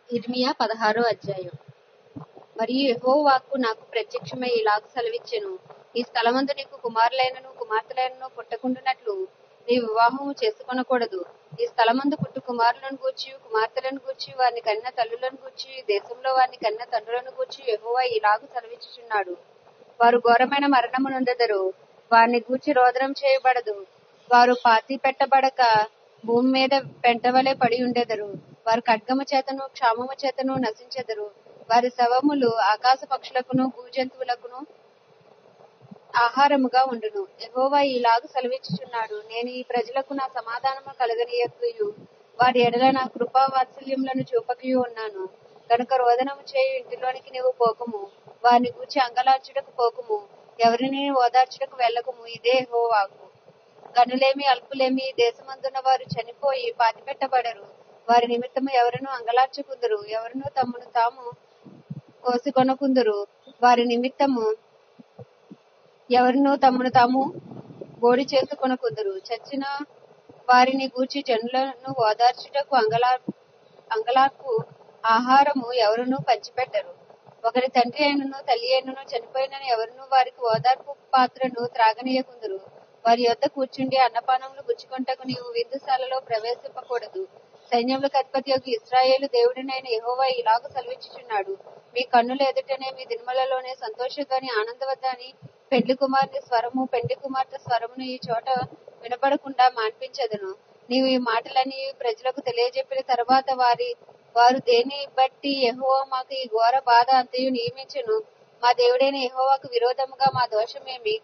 ఇర్మియా పదహారో అధ్యాయం మరియు యెహోవాకు నాకు ప్రత్యక్షమై ఇలాగ సెలవిచ్చెను ఈ స్థలమందు నీకు కుమారులైనను కుమార్తెలైనను పుట్టకుండునట్లు నీ వివాహము చేసుకొనకూడదు ఈ స్థలమందు పుట్టు కుమారులను గూర్చి కుమార్తెలను గూర్చి వారిని కన్న తల్లులను గూర్చి దేశంలో వారిని కన్న తండ్రులను గూర్చి యెహోవా ఇలాగ సెలవిచ్చుచున్నాడు వారు ఘోరమైన మరణము నొందెదరు వారిని గూర్చి రోదనం చేయబడదు వారు పాతి పెట్టబడక భూమి మీద పెంటవలే పడి ఉండెదరు వారు ఖడ్గము చేతను క్షామము చేతను నశించెదరు వారి శవములు ఆకాశ పక్షులకును భూజంతువులకును ఆహారముగా ఉండును యెహోవా ఇలాగ సెలవిచ్చుచున్నాడు నేను ఈ ప్రజలకు నా సమాధానము కలగనీయకయు వారి ఎడల నా కృపా వాత్సల్యములను చూపకయు ఉన్నాను కనుక రోదనము చేయు ఇంటిలోనికి నీవు పోకుము వారిని గూర్చి అంగలార్చుటకు పోకుము ఎవరిని ఓదార్చుటకు వెళ్ళకుము ఇదే యెహోవాకు గనులేమి అల్పులేమి ఈ దేశమందున్న వారు చనిపోయి పాతిపెట్టబడరు వారి నిమిత్తము ఎవరును అంగలార్చుకుందరు ఎవరును తమను తాము కోసికొనకుందురు వారి నిమిత్తము ఎవరును తమను తాము బోడి చేసుకొనకుందురు చచ్చిన వారిని గూర్చి జనులను ఓదార్చుటకు అంగలా అంగలార్పు ఆహారము ఎవరును పంచిపెట్టరు ఒకరి తండ్రి అయినను తల్లి అయినను చనిపోయినను ఎవరును వారికి ఓదార్పు పాత్రను త్రాగనీయకుందురు వారి యొద్ద కూర్చుండి అన్నపానములు గుచ్చుకొంటకు నీవు విందుశాలలో ప్రవేశింపకూడదు సైన్యములకు అధిపతి యొక్క ఇస్రాయేలు దేవుడినైన యెహోవా ఇలాగ సెలవిచ్చుచున్నాడు మీ కన్నుల ఎదుటనే మీ దినమలలోనే సంతోషధ్వని ఆనందవద్దని పెండ్లి కుమార్తె స్వరము పెండ్లి కుమార్తె స్వరమును ఈ చోట వినపడకుండా మాన్పించదును నీవు ఈ మాటలన్నీ ప్రజలకు తెలియజెప్పిన తర్వాత వారి వారు దేన్ని బట్టి యెహోవా మాకు ఈ ఘోర బాధ అంతయు నియమించును మా దేవుడైన యెహోవాకు విరోధముగా మా దోషమేమి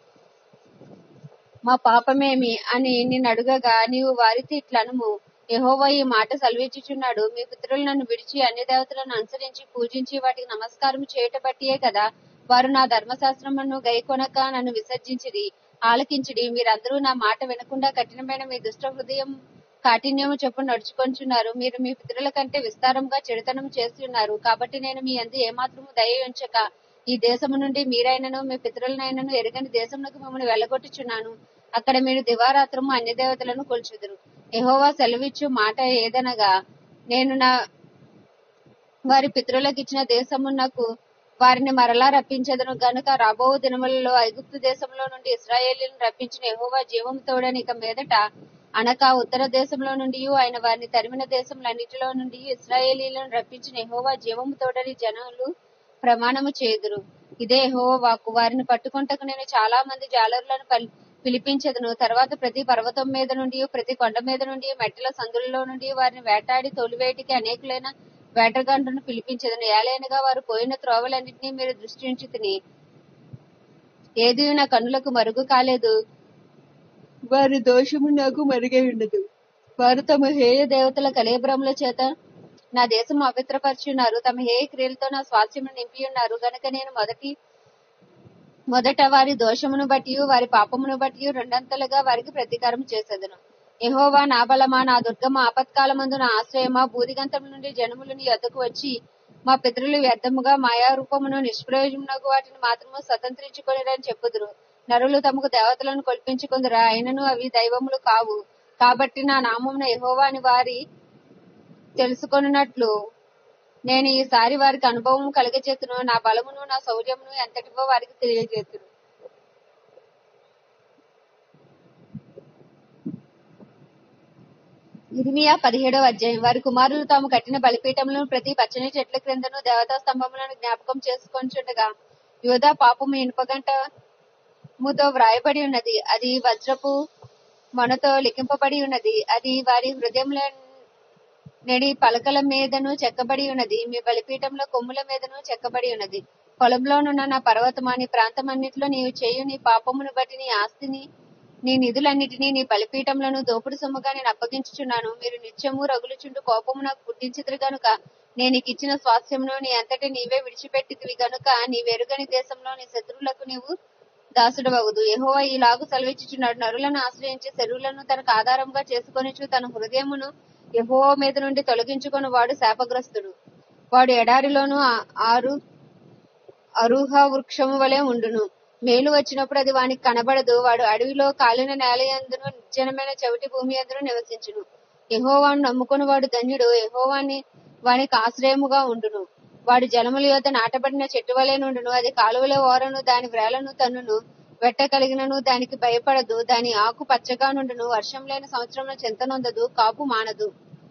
మా పాపమేమి అని నిన్ను అడుగగా నీవు వారితో ఇట్లనుము యెహోవా ఈ మాట సెలవిచ్చుచున్నాడు మీ పితరులు నన్ను విడిచి అన్య దేవతలను అనుసరించి పూజించి వాటికి నమస్కారం చేయట బట్టియే కదా వారు నా ధర్మశాస్త్రమును గైకొనక నన్ను విసర్జించిరి ఆలకించిడి మీరందరూ నా మాట వినకుండా కఠినమైన మీ దుష్ట హృదయం కాఠిన్యము చెప్పు నడుచుకొంచున్నారు మీరు మీ పితరుల కంటే విస్తారంగా చెడుతనం చేసి ఉన్నారు కాబట్టి నేను మీ అందు ఏమాత్రము దయ ఉంచక ఈ దేశము నుండి మీరైనను మీ పితరులనైనను ఎరగని దేశమునకు మిమ్మల్ని వెళ్ళగొట్టుచున్నాను అక్కడ మీరు దివారాత్రము అన్య దేవతలను కొల్చుదురు యెహోవా సెలవిచ్చు మాట ఏదనగా నేను నా వారి పితరులకు ఇచ్చిన దేశమునకు వారిని మరలా రప్పించదును గనుక రాబో దినములలో ఐగుప్తు దేశంలో నుండి ఇస్రాయేలీలను రప్పించిన యెహోవా జీవము తోడని ఇక మీదట అనక ఉత్తర దేశంలో నుండి ఆయన వారిని తరిమిన దేశములన్నిటిలో నుండి ఇస్రాయేలీలను రప్పించిన యెహోవా జీవము తోడని జనులు ప్రమాణము చేదురు ఇదే యెహోవా వాక్కు వారిని పట్టుకొంటకు నేను చాలా మంది జాలరులను పల్- పిలిపించదును తర్వాత ప్రతి పర్వతం మీద నుండి ప్రతి కొండ మీద నుండి మెట్టల సందులలో నుండి వారిని వేటాడి తోలివేటికి అనేకులైన వేటగాండ్రును పిలిపించదును ఏలైనగా వారు పోయిన త్రోవలన్నింటినీ మీరు దృష్టించి ఏది నా కన్నులకు మరుగు కాలేదు వారి దోషము నాకు మరుగై ఉండదు వారు తమ హేయ దేవతల కలేబ్రముల చేత నా దేశం అపవిత్రపరిచున్నారు తమ హేయ క్రియలతో నా స్వాస్థ్యమును నింపి ఉన్నారు గనుక నేను మొదటి మొదట వారి దోషమును బట్టి వారి పాపమును బట్టి రెండంతలుగా వారికి ప్రతీకారం చేసేదను యెహోవా నా బలమా నా దుర్గమ ఆపత్కాలమందు నా ఆశ్రయమా భూదిగంతం నుండి జనములు నీ వద్దకు వచ్చి మా పితరులు వ్యర్థముగా మాయా రూపమును నిష్ప్రయోజనకు వాటిని మాత్రము స్వతంత్రించుకొనిరని చెప్పుదురు నరులు తమకు దేవతలను కొల్పించుకుందరా అయినను అవి దైవములు కావు కాబట్టి నా నామమున యెహోవా అని వారి తెలుసుకొనున్నట్లు నేను ఈసారి వారికి అనుభవం కలిగచేతును నా బలమును నా శౌర్యమును ఎంతటివో వారికి తెలియజేతును ఇర్మియా పదిహేడవ అధ్యాయం వారి కుమారులు తాము కట్టిన బలిపీఠములను ప్రతి పచ్చని చెట్ల క్రిందను దేవతా స్తంభములను జ్ఞాపకం చేసుకొంచుండగా యోధా పాపము ఇనుపగంట ముతో వ్రాయబడి ఉన్నది అది వజ్రపు మొనతో లిఖింపబడి ఉన్నది అది వారి హృదయంలో నెడి పలకల మీదను చెక్కబడి ఉన్నది మీ బలిపీఠంలో కొమ్ముల మీదను చెక్కబడి ఉన్నది పొలంలోనున్న నా పర్వతమా నీ ప్రాంతమన్నిటిలో నీవు చేయు నీ పాపమును బట్టి నీ ఆస్తిని నీ నిధులన్నిటినీ నీ బలిపీఠంలోను దోపుడు సొమ్ముగా నేను అప్పగించుచున్నాను మీరు నిత్యము రగులుచుండు కోపము నాకు పుట్టించిదురు గనుక నేను నీకు ఇచ్చిన స్వాస్థ్యమును నీ అంతటి నీవే విడిచిపెట్టితివి గనుక నీ వెరుగని దేశంలో నీ శత్రువులకు నీవు దాసుడవగుదు యెహోవా ఈలాగు సెలవిచ్చుచున్నాడు నరులను ఆశ్రయించి శరీరులను తనకు ఆధారంగా చేసుకొనిచు తన హృదయమును యెహోవా మీద నుండి తొలగించుకొని వాడు శాపగ్రస్తుడు వాడు ఎడారిలోను ఆ- ఆరు అరుహ వృక్షము వలె ఉండును మేలు వచ్చినప్పుడు అది వానికి కనబడదు వాడు అడవిలో కాలిన నేల యందును నిర్జనమైన చవిటి భూమి యందును నివసించును యెహోవాను నమ్ముకుని వాడు ధన్యుడు యెహోవాని వానికి ఆశ్రయముగా ఉండును వాడు జలముల యొద్ద నాటబడిన చెట్టు వలె నుండును అది కాలువల ఓరను దాని వ్రేలను తన్నును వెట్ట కలిగినను దానికి భయపడదు దాని ఆకు పచ్చగా నుండును వర్షం లేని సంవత్సరంలో చింతనొందదు కాపు మానదు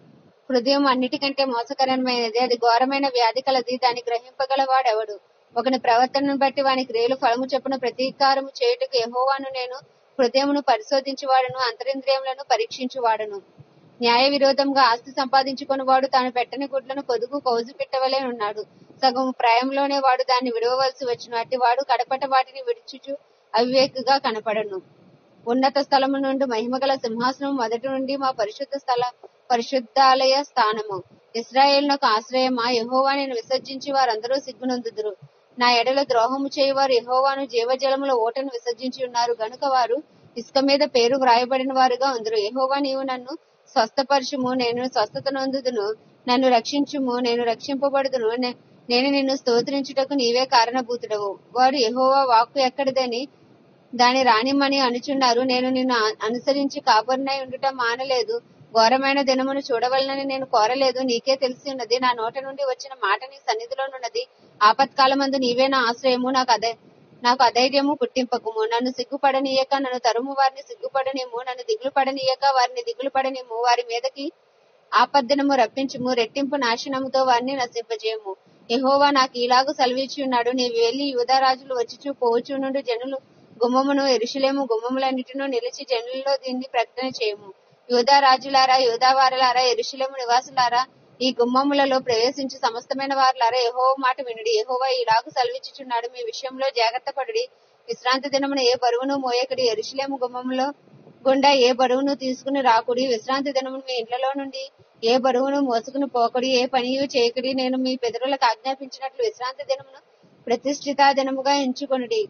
హృదయం అన్నిటికంటే మోసకరమైనది అది ఘోరమైన వ్యాధి కలది దాన్ని గ్రహింపగల వాడెవడు ఒకని ప్రవర్తనను బట్టి వానికి రేలు ఫలము చొప్పున ప్రతీకారము చేయుటకు యెహోవాను నేను హృదయమును పరిశోధించువాడను అంతరింద్రియములను పరీక్షించువాడను న్యాయ విరోధంగా ఆస్తి సంపాదించుకుని వాడు తాను పెట్టని గుడ్లను పొదుగు కౌజు పెట్టవలే ఉన్నాడు సగం ప్రాయంలోనే వాడు దాన్ని విడవవలసి వచ్చును అట్టి వాడు కడపట వాటిని విడిచుచు అవివేకగా కనపడను ఉన్నత స్థలము నుండి మహిమగల సింహాసనం మొదటి నుండి మా పరిశుద్ధ స్థల పరిశుద్ధాలయ స్థానము ఇస్రాయేలునకు ఆశ్రయమా యెహోవా నేను విసర్జించి వారందరూ సిగ్గునందుదురు నా ఎడల ద్రోహము చేయువారు యెహోవాను జీవజలముల ఓటను విసర్జించి ఉన్నారు గనుక వారు ఇసుక మీద పేరు వ్రాయబడిన వారుగా ఉందరు యెహోవా నీవు నన్ను స్వస్థపరచుము నేను స్వస్థత నొందుదును నన్ను రక్షించుము నేను రక్షింపబడుదును నే- నేను నిన్ను స్తోత్రించుటకు నీవే కారణభూతుడవు వారు యెహోవా వాక్కు ఎక్కడిదని దాని రానిమ్మని అనుచున్నారు నేను నిన్ను అ- అనుసరించి కాపరినై ఉండుట మానలేదు ఘోరమైన దినమును చూడవలనని నేను కోరలేదు నీకే తెలిసి ఉన్నది నా నోట నుండి వచ్చిన మాట నీ సన్నిధిలోనున్నది ఆపత్కాలమందు నీవే నా ఆశ్రయము నాకు అదే నాకు అధైర్యము పుట్టింపకుము నన్ను సిగ్గుపడనీయక నన్ను తరుము వారిని సిగ్గుపడనిమ్ము నన్ను దిగులు పడనీయక వారిని దిగులు పడనిమ్ము వారి మీదకి ఆపద్దినము రప్పించుము రెట్టింపు నాశనముతో వారిని నశింపజేయము యెహోవా నాకు ఇలాగు సెలవిచ్చి ఉన్నాడు నీవు వెళ్లి యూదారాజులు వచ్చిచూ పోవచ్చు నుండి జనులు గుమ్మమును ఎరుషులేము గుమ్మములన్నిటిను నిలిచి జనులలో దీన్ని ప్రకటన చేయము యూదా రాజులారా యూదా వారలారా ఎరుషులేము నివాసులారా ఈ గుమ్మములలో ప్రవేశించి సమస్తమైన వారులారా యెహోవ మాట వినుడి యెహోవా ఇలాగు సెలవిచ్చుచున్నాడు మీ విషయంలో జాగ్రత్త పడుడి విశ్రాంతి దినమున ఏ బరువును మోయకడి ఎరుషులేము గుమ్మములో గుండా ఏ బరువును తీసుకుని రాకుడి విశ్రాంతి దినమున మీ ఇండ్లలో నుండి ఏ బరువును మోసుకుని పోకడి ఏ పనియు చేయకడి నేను మీ పెదరులకు ఆజ్ఞాపించినట్లు విశ్రాంతి దినమును ప్రతిష్ఠిత దినముగా ఎంచుకొనుడి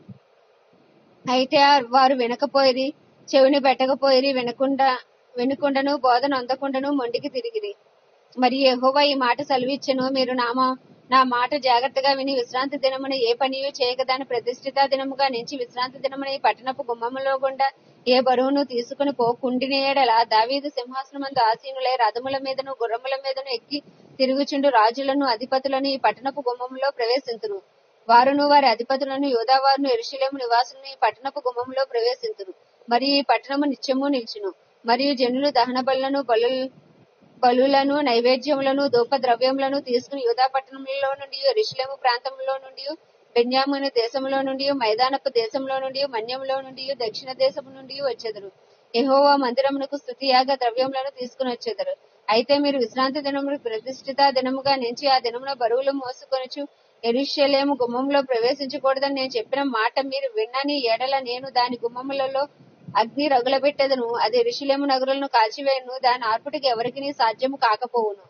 అయితే ఆ- వారు వినకపోయిరి చెవిని పెట్టకపోయిరి వినకుండా వినకుండను బోధన అందకుండను మొండికి తిరిగిరి మరి యెహోవా ఈ మాట సెలవిచ్చెను మీరు నా మా- నా మాట జాగ్రత్తగా విని విశ్రాంతి దినమున ఏ పనియు చేయకదాని ప్రతిష్ఠిత దినముగా నుంచి విశ్రాంతి దినమున ఈ పట్టణపు గుమ్మములో గుండా ఏ బరువును తీసుకుని పోకుండిన ఎడల దావీదు సింహాసనమందు ఆసీనులై రథముల మీదను గుర్రముల మీదను ఎక్కి తిరుగుచుండు రాజులను అధిపతులను ఈ పట్టణపు గుమ్మములో ప్రవేశింతురు వారును వారి అధిపతులను యోధావారును ఎరుషలేము నివాసులను ఈ పట్టణపు గుమ్మములో ప్రవేశింతురు మరియు ఈ పట్టణము నిత్యము నిల్చును మరియు జనులు దహన బలులను బలు బలులను నైవేద్యములను ధూప ద్రవ్యములను తీసుకుని యూదా పట్టణంలో నుండి ఎరుషలేము ప్రాంతంలో నుండి బెన్యామును దేశంలో నుండి మైదానపు దేశంలో నుండి మన్యంలో నుండి దక్షిణ దేశము నుండి వచ్చెదరు యెహోవా మందిరమునకు స్తుతి యాగ ద్రవ్యములను తీసుకుని వచ్చెదరు అయితే మీరు విశ్రాంతి దినమును ప్రతిష్ఠిత దినముగా నుంచి ఆ దినమున బరువులు మోసుకొనుచు ఎరుషలేము గుమ్మంలో ప్రవేశించకూడదని నేను చెప్పిన మాట మీరు విన్నని ఎడల నేను దాని గుమ్మములలో అగ్ని రగులబెట్టెదను అది ఎరుషలేము నగరులను కాల్చివేయను దాని ఆర్పుటికి ఎవరికి సాధ్యము కాకపోవును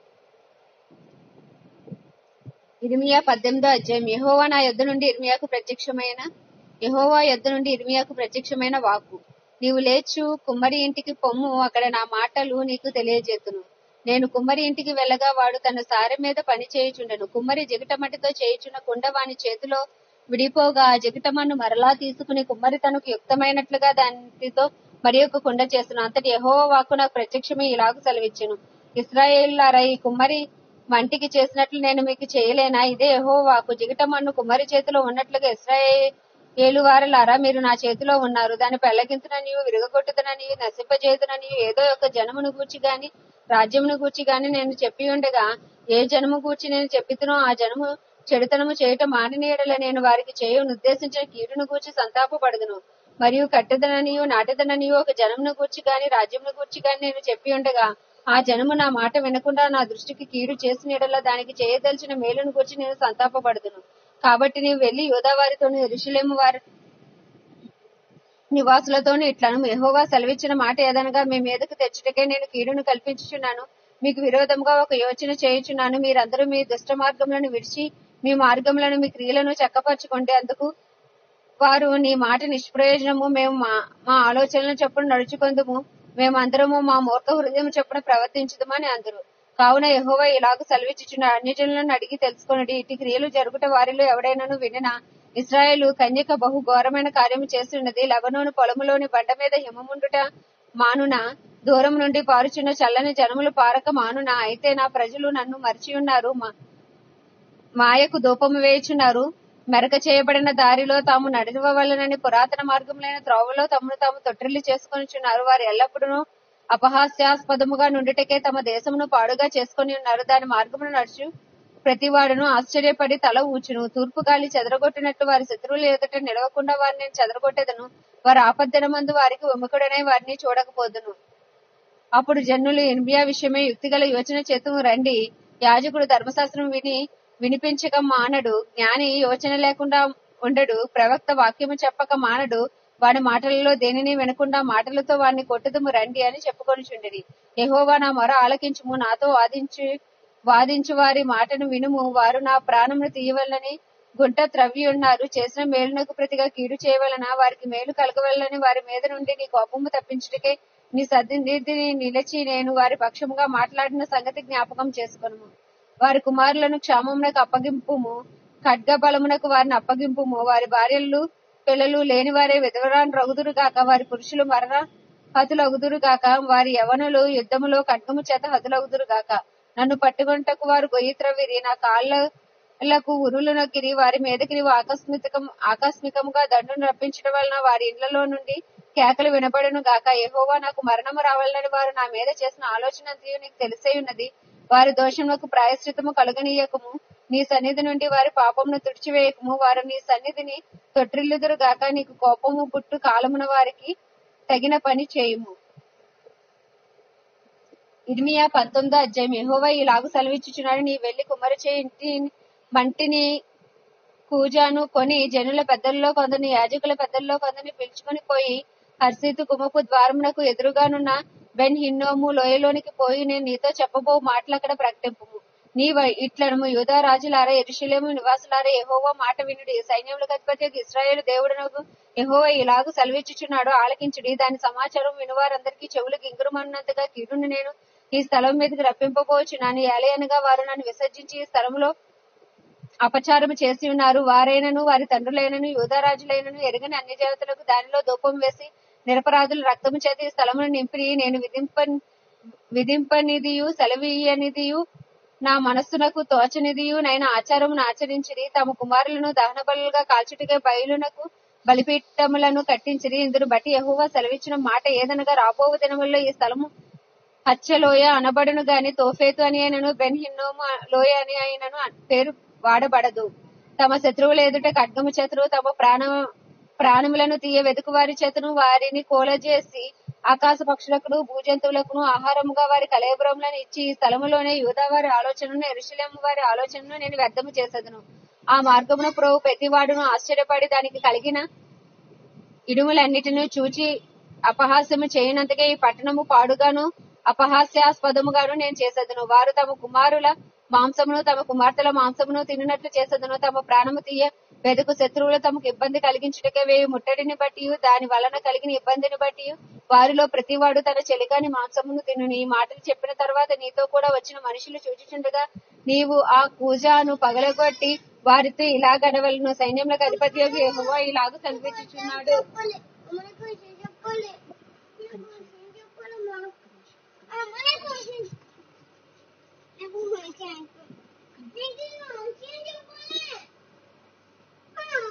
ఇర్మియా పద్దెనిమిదో అధ్యాయం యెహోవా నా యొద్ద నుండి ఇర్మియాకు ప్రత్యక్షమైన యెహోవా యొద్ద నుండి ఇర్మియాకు ప్రత్యక్షమైన వాక్కు నీవు లేచు కుమ్మరి ఇంటికి పొమ్ము అక్కడ నా మాటలు నీకు తెలియజేతును నేను కుమ్మరి ఇంటికి వెళ్ళగా వాడు తన సారె మీద పని చేయుచుండెను కుమ్మరి జిగటమట్టితో చేయుచున్న కుండ వాని చేతిలో విడిపోగా ఆ జిగటమన్ను మరలా తీసుకుని కుమ్మరి తనకు యుక్తమైనట్లుగా దానితో మరి ఒక కుండ చేస్తును అంతటి యెహోవా వాక్కు నాకు ప్రత్యక్షమే ఇలాగు సెలవిచ్చెను ఇస్రాయేలులారా ఈ కుమ్మరి మంటికి చేసినట్లు నేను మీకు చేయలేనా ఇదే యెహోవాకు జిగటమన్ను కుమ్మరి చేతిలో ఉన్నట్లుగా ఇస్రాయేలు వారలారా మీరు నా చేతిలో ఉన్నారు దాన్ని పెళ్లగింతునని విరగొట్టుదనని నశింపజేతునని ఏదో ఒక జనమును గూర్చి గాని రాజ్యమును గూర్చి గాని నేను చెప్పి ఉండగా ఏ జనము గూర్చి నేను చెప్పితునో ఆ జనము చెడుతనము చేయటం మానినీయడల నేను వారికి చేయను ఉద్దేశించిన కీడును గూర్చి సంతాపపడదును మరియు కట్టెదననియు నాటెదననియు ఒక జనమును గూర్చి గాని రాజ్యమును గూర్చి గాని నేను చెప్పి ఉండగా ఆ జనము నా మాట వినకుండా నా దృష్టికి కీడు చేసిన యెడల దానికి చేయదలిచిన మేలును గురించి నేను సంతాపపడదును కాబట్టి నీవు వెళ్లి యోధావారితోను ఎరుషులేము వారి నివాసులతోను ఇట్లను యెహోవా సెలవిచ్చిన మాట ఏదనగా మీ మీదకు తెచ్చుటకే నేను కీడును కల్పించుచున్నాను మీకు విరోధంగా ఒక యోచన చేయుచున్నాను మీరందరూ మీ దుష్ట మార్గములను విడిచి మీ మార్గములను మీ క్రియలను చక్కపరచుకుంటే అందుకు వారు నీ మాట నిష్ప్రయోజనము మేము మా మా ఆలోచనలను చొప్పున నడుచుకుందుము మేమందరము మా మూర్ఖ హృదయం చొప్పున ప్రవర్తించుదమని అందరు కావున యెహోవా ఇలాగ సెలవిచ్చుచున్న అన్యజనులను అడిగి తెలుసుకొనుడి ఇటు క్రియలు జరుగుట వారిలో ఎవడైనాను వినినా ఇస్రాయేలు కన్యక బహు ఘోరమైన కార్యము చేస్తున్నది లబనోను పొలములోని బండ మీద హిమముండుట మానున దూరం నుండి పారుచున్న చల్లని జనములు పారక మానునా అయితే నా ప్రజలు నన్ను మరిచి ఉన్నారు మా- మాయకు ధూపము వేయుచున్నారు మెరక చేయబడిన దారిలో తాము నడవవలనని పురాతన మార్గములైన త్రోవలో తమను తాము తొట్టిల్లు చేసుకొనిచున్నారు వారు ఎల్లప్పుడూ అపహాస్యాస్పదముగా నుండిటకే తమ దేశమును పాడుగా చేసుకొని ఉన్నారు దాని మార్గమును నడుచు ప్రతివాడును ఆశ్చర్యపడి తల ఊచును తూర్పు గాలి చెదరగొట్టినట్టు వారి శత్రువులు ఎదుట నిలవకుండా వారిని నేను చెదరగొట్టేదను వారి ఆపద్దనమందు వారికి విముఖుడనే వారిని చూడకపోదును అప్పుడు జనులు ఇర్మియా విషయమే యుక్తిగల యోచన చేతు రండి యాజకుడు ధర్మశాస్త్రం విని వినిపించక మానడు జ్ఞాని యోచన లేకుండా ఉండడు ప్రవక్త వాక్యము చెప్పక మానడు వాడి మాటలలో దేనిని వినకుండా మాటలతో వాడిని కొట్టుదుము రండి అని చెప్పుకొనిచుండిరి యెహోవా నా మొర ఆలకించుము నాతో వాదించి వాదించు వారి మాటను వినుము వారు నా ప్రాణమును తీయవలనని గుంట త్రవ్వి ఉన్నారు చేసిన మేలునకు ప్రతిగా కీడు చేయవలన వారికి మేలు కలగవలనని వారి మీద నుండి నీ కోపము తప్పించుటకే నీ సన్నిధిని నిలిచి నేను వారి పక్షముగా మాట్లాడిన సంగతి జ్ఞాపకం చేసుకొనుము వారి కుమారులను క్షామమునకు అప్పగింపుము ఖడ్గ బలమునకు వారిని అప్పగింపుము వారి భార్యలు పిల్లలు లేని వారే విధవరాన్ రగుదురు గాక వారి పురుషులు మరణ హతులగుదురు గాక వారి యవనులు యుద్ధములో ఖడ్గము చేత హతులగుదురు గాక నన్ను పట్టుకొంటకు వారు గొయ్యి త్రవ్విరి నా కాళ్ళకు ఉరులు నొక్కిరి వారి మీదకి నీవు ఆకస్మికం ఆకస్మికముగా దండును రప్పించడం వలన వారి ఇండ్లలో నుండి కేకలు వినబడును గాక యెహోవా నాకు మరణము రావాలని వారు నా మీద చేసిన ఆలోచన అంతయు నీకు తెలిసే ఉన్నది వారి దోషములకు ప్రాయశ్చితము కలుగనీయకము నీ సన్నిధి నుండి వారి పాపమును తుడిచివేయకము వారు నీ సన్నిధిని తొట్టిల్లుదురు గాక నీకు కోపము పుట్టు కాలమున వారికి తగిన పని చేయుము ఇర్మియా పంతొమ్మిదో అధ్యాయం యెహోవా ఇలాగు సెలవిచ్చుచున్నాడు నీ వెళ్లి కుమ్మరి ఇంటి మంటిని కూజాను కొని జనుల పెద్దల్లో కొందరిని యాజకుల పెద్దల్లో కొందరిని పిలుచుకొని పోయి హర్షితు కుమపు ద్వారమునకు ఎదురుగానున్న బెన్ హిన్నోము లోయలోనికి పోయి నేను నీతో చెప్పబో మాటలు అక్కడ ప్రకటింపుము నీ ఇట్లను యూదా రాజులారా ఎరుషలేము నివాసులారా యెహోవా మాట వినుడి సైన్యములకు అధిపతి ఇస్రాయేల్ దేవుడునకు యెహోవా ఇలాగు సెలవిచ్చుచున్నాడు ఆలకించుడి దాని సమాచారం వినువారందరికీ చెవులు గింగురమన్నట్టుగా కీడును నేను ఈ స్థలం మీదకి రప్పింపబోవచ్చు నన్ను ఏలయనగా వారు నన్ను విసర్జించి ఈ స్థలంలో అపచారం చేసి ఉన్నారు వారైనను వారి తండ్రులైనను యూదరాజులైనను ఎరగని అన్ని దేవతలకు దానిలో ధూపం వేసి నిరపరాధుల రక్తము చేత ఈ స్థలమును నింపి నేను విధింప విధింపనిదియు సెలవీయనిదియు నా మనస్సునకు తోచనిదియు నైన ఆచారమును ఆచరించిరి తమ కుమారులను దహన బలులుగా కాల్చుటకే బయలునకు బలిపీఠములను కట్టించిరి ఇందును బట్టి యెహోవా సెలవిచ్చిన మాట ఏదనగా రాబోవు దినముల్లో ఈ స్థలము హత్యలోయ అనబడును గాని తోఫేతు అని అయినను బెన్ హిన్నోము లోయ అని అయినను పేరు వాడబడదు తమ శత్రువుల ఎదుట ఖడ్గము చేతులు తమ ప్రాణ ప్రాణములను తీయ వెతుకు వారి చేతను వారిని కోలజేసి ఆకాశ పక్షులకు భూజంతువులకు ఆహారముగా వారి కలయపురములను ఇచ్చి ఈ స్థలములోనే యూదా వారి ఆలోచనను ఎరుషలేము వారి ఆలోచనను నేను వ్యర్థము చేసేదను ఆ మార్గమున ప్రభు ప్రతివాడును ఆశ్చర్యపడి దానికి కలిగిన ఇడుములన్నిటిని చూచి అపహాస్యము చేయనంతగా ఈ పట్టణము పాడుగాను అపహాస్యాస్పదముగాను నేను చేసేదను వారు తమ కుమారుల మాంసమును తమ కుమార్తెల మాంసమును తిన్నట్లు చేసేదను తమ ప్రాణము తీయ వెదుకు శత్రువులు తమకు ఇబ్బంది కలిగించుటకే వేయి ముట్టడిని బట్టి దాని వలన కలిగిన ఇబ్బందిని బట్టి వారిలో ప్రతివాడు తన చెలికాని మాంసమును తిను ఈ మాటలు చెప్పిన తర్వాత నీతో కూడా వచ్చిన మనుషులు చూచుచుండగా నీవు ఆ కూజాను పగలగొట్టి వారితో ఇలా గడవలను సైన్యములకు అధిపతి యెహోవా ఇలాగ కనిపించుచున్నాడు చెప్పాలి మనకు విషయం చెప్పాలి మనకు విషయం చెప్పాలి మనకు ఆ, మనకు విషయం నాకు విషయం నీకు విషయం చెప్పాలి ఆ.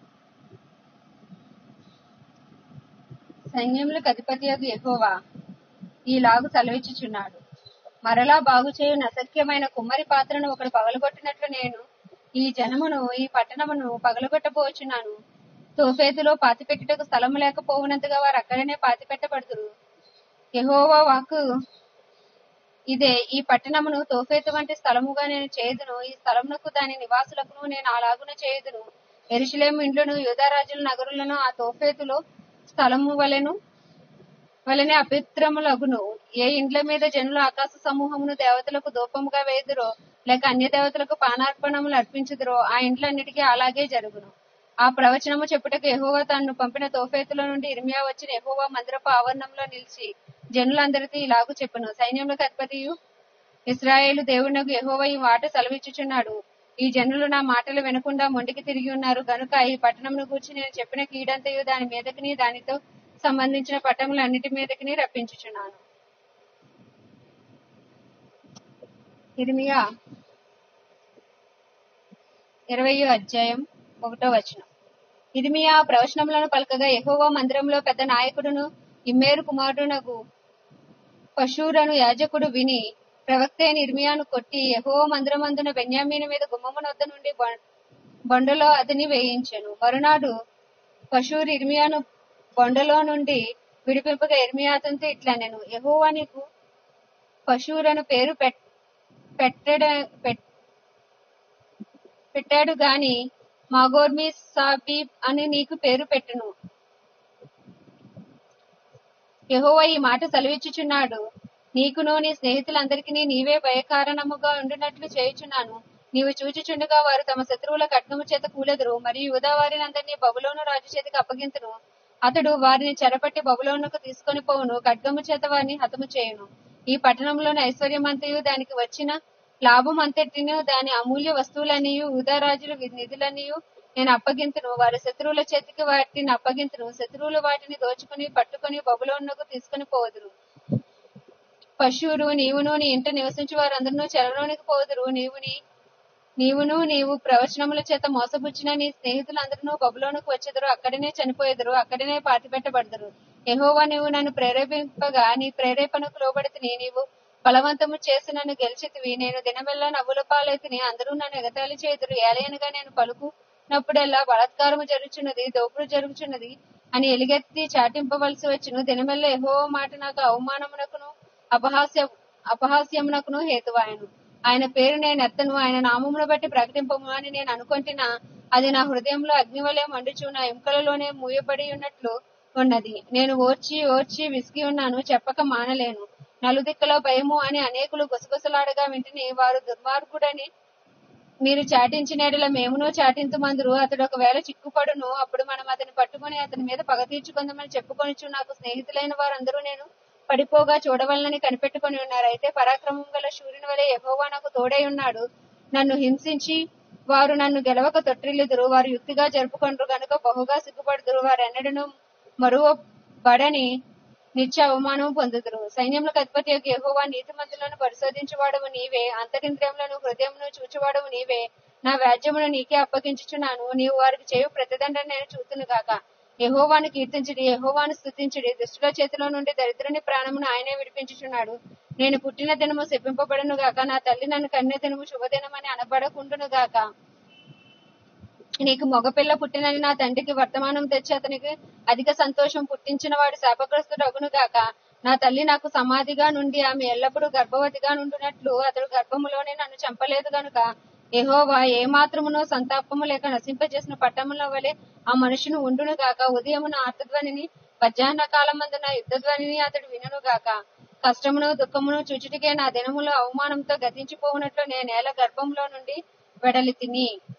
సైన్యములకు అధిపతి యెహోవా ఈలాగు సెలవిచ్చుచున్నాడు మరలా బాగు చేయు అసఖ్యమైన కుమ్మరి పాత్రను ఒకడు పగలగొట్టినట్లు నేను ఈ జనమును ఈ పట్టణమును పగలగొట్టబోచున్నాను తోఫేతులో పాతిపెట్టుటకు స్థలము లేకపోవునంతగా వారు అక్కడనే పాతిపెట్టబడుదురు యెహోవా వాక్కు ఇదే ఈ పట్టణమును తోఫేతు వంటి స్థలముగా నేను చేయుదును ఈ స్థలమునకు దాని నివాసులకు నేను అలాగున చేయుదును ఎరుషలేము ఇండ్లను యూదారాజుల నగరులను ఆ తోఫేతులో స్థలము వలెను వలనే అపిత్రములగును ఏ ఇండ్ల మీద జనులు ఆకాశ సమూహమును దేవతలకు దూపముగా వేయుదురో లేక అన్య దేవతలకు పానార్పణములు అర్పించుదురో ఆ ఇండ్లన్నిటికీ అలాగే జరుగును ఆ ప్రవచనము చెప్పుటకు యెహోవా తన్ను పంపిన తోఫేతుల నుండి ఇర్మియా వచ్చిన యెహోవా మందిరపు ఆవరణంలో నిలిచి జనులందరికీ ఇలాగు చెప్పును సైన్యములకు అధిపతియు ఇస్రాయేలు దేవునకు యెహోవా ఈ మాట సెలవిచ్చుచున్నాడు ఈ జనులు నా మాటలు వినకుండా మొండికి తిరిగి ఉన్నారు గనుక ఈ పట్టణమును గూర్చి నేను చెప్పిన కీడంతయు దాని మీదకిని దానితో సంబంధించిన పట్టణములన్నిటి మీదకిని రప్పించుచున్నాను ఇర్మియా ఇరవయో అధ్యాయం ఒకటో వచనం ఇర్మియా ప్రవచనములను పలకగా యెహోవా మందిరంలో పెద్ద నాయకుడును ఇమ్మేరు కుమారుడునగు పశువులను యాజకుడు విని ప్రవక్త అయిన ఇర్మియాను కొట్టి యెహోవా మందిరమందున బెన్యామీను మీద గుమ్మమునొద్ద నుండి బ- బొండలో అతని వేయించెను మరునాడు పశువురు ఇర్మియాను బొండలో నుండి విడిపింపగా ఇర్మియా అతనితో ఇట్లా నేను యెహోవా నీకు పశువులను పేరు పెట్- పెట్టడ పెట్- పెట్టాడు గాని మాగోర్మి సాబీబ్ అని నీకు పేరు పెట్టును యెహోవా ఈ మాట సెలవిచ్చుచున్నాడు నీకును నీ స్నేహితులందరికీ నీవే భయకారణముగా ఉండునట్లు చేయుచున్నాను నీవు చూచుచుండగా వారు తమ శత్రువుల ఖడ్గము చేత కూలెదరు మరియు యూదా వారినందరినీ బబులోను రాజు చేతికి అప్పగింతును అతడు వారిని చెరపట్టి బబులోనుకు తీసుకొని పోవును ఖడ్గము చేత వారిని హతము చేయును ఈ పట్టణంలోని ఐశ్వర్యమంతయు దానికి వచ్చిన లాభం అంతటిను దాని అమూల్య వస్తువులనియు యూదారాజుల వి- నిధులనియు నేను అప్పగింతును వారి శత్రువుల చేతికి వాటిని అప్పగింతును శత్రువులు వాటిని దోచుకుని పట్టుకొని బబులోనుకు తీసుకొని పోదురు పశువులు నీవును నీ ఇంట నివసించు వారందరూ చెరలోనికి పోదురు నీవు నీ నీవును నీవు ప్రవచనముల చేత మోసపుచ్చిన నీ స్నేహితులందరూ బబులోనుకు వచ్చెదరు అక్కడనే చనిపోయేదరు అక్కడనే పాతిపెట్టబడదురు యెహోవా నీవు నన్ను ప్రేరేపింపగా నీ ప్రేరేపణకు లోబడితిని నీవు బలవంతము చేసి నన్ను గెలిచితివి నేను దినమెల్లా నవ్వుల పాలైతిని అందరూ నన్ను ఎగతాళి చేదురు ఏలయనగా నేను పలుకునప్పుడెల్లా బలాత్కారము జరుగుచున్నది దోపుడు జరుగుచున్నది అని ఎలుగెత్తి చాటింపవలసి వచ్చును దినమెల్ల యెహోవా మాట నాకు అవమానమునకును అపహాస్య అపహాస్యమునకును హేతువాయను ఆయన పేరు నేను ఎత్తను ఆయన నామమును బట్టి ప్రకటింపము అని నేను అనుకుంటున్నా అది నా హృదయంలో అగ్నివలే మండుచు నా ఎముకలలోనే మూయబడి ఉన్నట్లు ఉన్నది నేను ఓర్చి ఓర్చి విసిగి ఉన్నాను చెప్పక మానలేను నలుదిక్కలో భయము అని అనేకులు గుసగుసలాడగా వింటిని వారు దుర్మార్గుడని మీరు చాటించినడల మేమును చాటింతుమందురు అతడు ఒకవేళ చిక్కుపడును అప్పుడు మనం అతని పట్టుకొని అతని మీద పగ తీర్చుకుందామని చెప్పుకొనిచు నాకు స్నేహితులైన వారందరూ నేను పడిపోగా చూడవలనని కనిపెట్టుకొని ఉన్నారు అయితే పరాక్రమం గల సూర్యుని వలె యెహోవా నాకు తోడై ఉన్నాడు నన్ను హింసించి వారు నన్ను గెలవక తొట్టిల్లుదురు వారు యుక్తిగా జరుపుకొండ్రు గనుక బహుగా సిగ్గుపడుదురు వారు ఎన్నడను మరువ బడని నిత్య అవమానం పొందుదురు సైన్యములకు అధిపతి యొక్క యెహోవా నీతిమంతులను పరిశోధించువాడవు నీవే అంతరింద్రియములను హృదయమును చూచువాడవు నీవే నా వ్యాజ్యమును నీకే అప్పగించుచున్నాను నీవు వారికి చేయు ప్రతిదండని నేను చూతును గాక యెహోవాను కీర్తించుడి యెహోవాను స్తుతించుడి దుష్టుల చేతిలో నుండి దరిద్రుని ప్రాణమును ఆయనే విడిపించుచున్నాడు నేను పుట్టిన దినము శపింపబడును గాక నా తల్లి నన్ను కన్య దినము శుభదినమని అనబడకుండును గాక నీకు మగపిల్ల పుట్టినని నా తండ్రికి వర్తమానం తెచ్చి అతనికి అధిక సంతోషం పుట్టించిన వాడు శాపగ్రస్తుడు అగును గాక నా తల్లి నాకు సమాధిగా నుండి ఆమె ఎల్లప్పుడూ గర్భవతిగా నుండినట్లు అతడు గర్భములోనే నన్ను చంపలేదు గనుక యెహోవా ఏ మాత్రమునో సంతాపము లేక నశింపజేసిన పట్టముల వలె ఆ మనుషుని ఉండును గాక ఉదయమున ఆర్తధ్వనిని మధ్యాహ్న కాలమందున యుద్ధధ్వనిని అతడు వినును గాక కష్టమును దుఃఖమును చూచుటికే నా దినములు అవమానంతో గతించిపోవునట్లు నేను నేల గర్భంలో నుండి వెడలి తిని